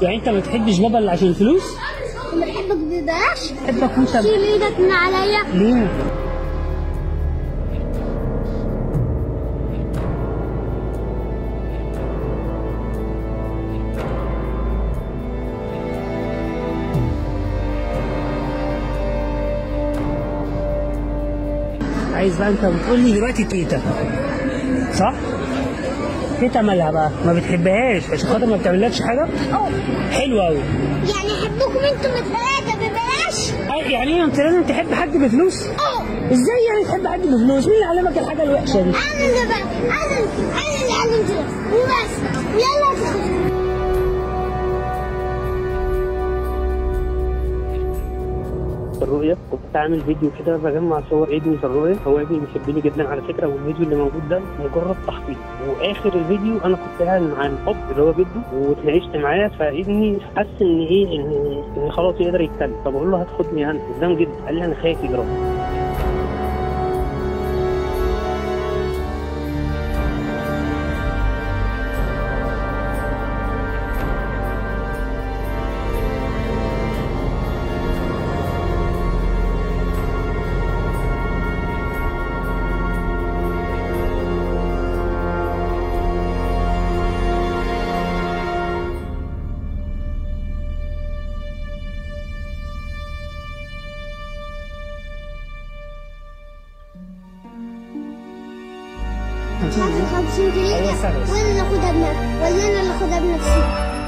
يعني انت ما بتحبش بابا اللي عشان الفلوس انا بحبك ببلاش بحبك وانت شيل ايدك من عليا ليه عايز بقى انت بتقول لي دلوقتي تيتا صح؟ تيتا مالها بقى؟ ما بتحبهاش عشان خاطر ما بتعملكش حاجه؟ اه حلو قوي يعني احبكم انتم الثلاثه ببلاش يعني ايه انت لازم تحب حد بفلوس؟ اه ازاي يعني تحب حد بفلوس؟ مين اللي علمك الحاجه الوحشه دي؟ انا اللي بقى انا انا اللي علمت لك وبس يلا تخرج الرؤية كنت عامل فيديو كده بجمع صور ابني في الرؤية هو ابني بيحبني جدا على فكرة والفيديو اللي موجود ده مجرد تحقيق واخر الفيديو انا كنت قاعد مع الاب اللي هو جده واتناقشت معاه فابني حس ان ايه ان ان خلاص يقدر يتكلم فبقول له هتاخدني انا قدام جدي قال لي انا خايف يضربني هات ال 50 جنيه أيوة، سهل. وانا اللي اخدها بنفسي ولا انا اللي اخدها بنفسي